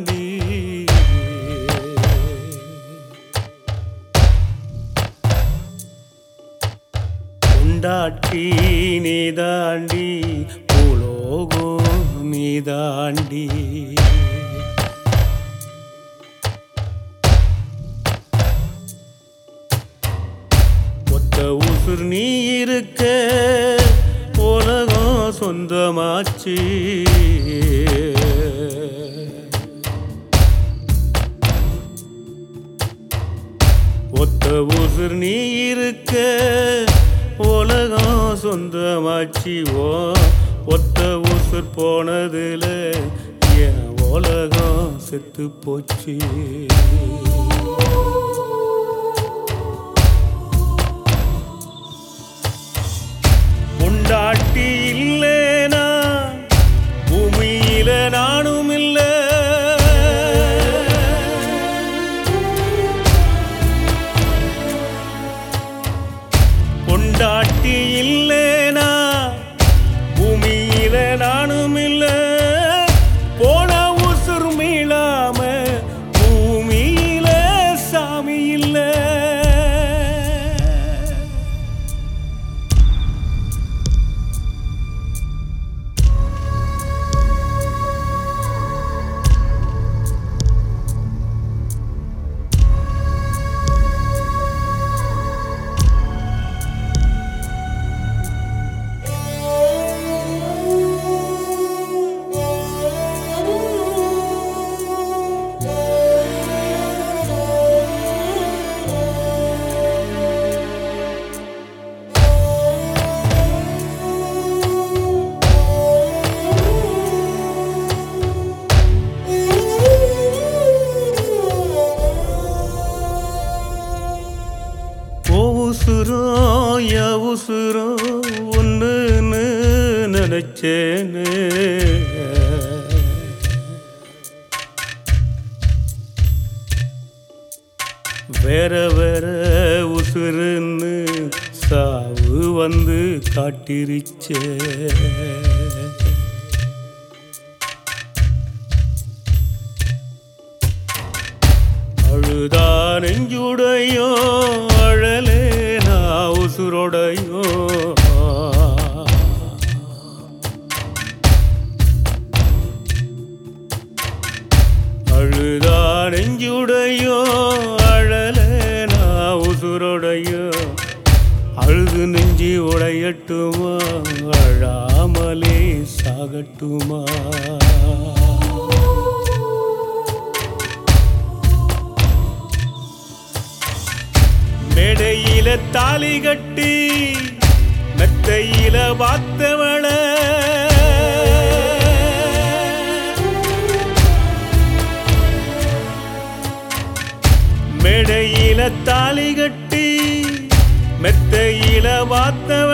நீதாண்டி கொண்டாட்டி நீதாண்டி பூலோகம் நீதாண்டி ஒத்த உசுர் நீ இருக்க உலகம் சொந்தமாச்சு ஒத்த உசுர் நீ இருக்க உலகம் சொந்தமாச்சு ஓ ஒத்த உசுர் போனதுல என் உலகம் செத்து போச்சு பொண்டாட்டி இல்லேனா பூமியில நானும் இல்ல பொண்டாட்டி இல்லேனா பூமியில நானும் இல்ல போன உசுர் மீளாம பூமியில சாமி இல்லை ஓ உசுரோ ய உசுரோ ஒன்றுன்னு நினைச்சேன்னு வேற வேற உசுருன்னு சாவு வந்து காட்டிருச்சே அழுதா நெஞ்சுடையோ அழலே நான் உசுரோடையோ அழுதா நெஞ்சுடையோ அழலே நான் உசுரோடையோ அழுது நெஞ்சி உடையட்டுமா அழாமலே சாகட்டுமா மேடையில தாலி கட்டி மெத்தையில பார்த்தவள மேடையில தாலி கட்டி மெத்தையில பார்த்தவள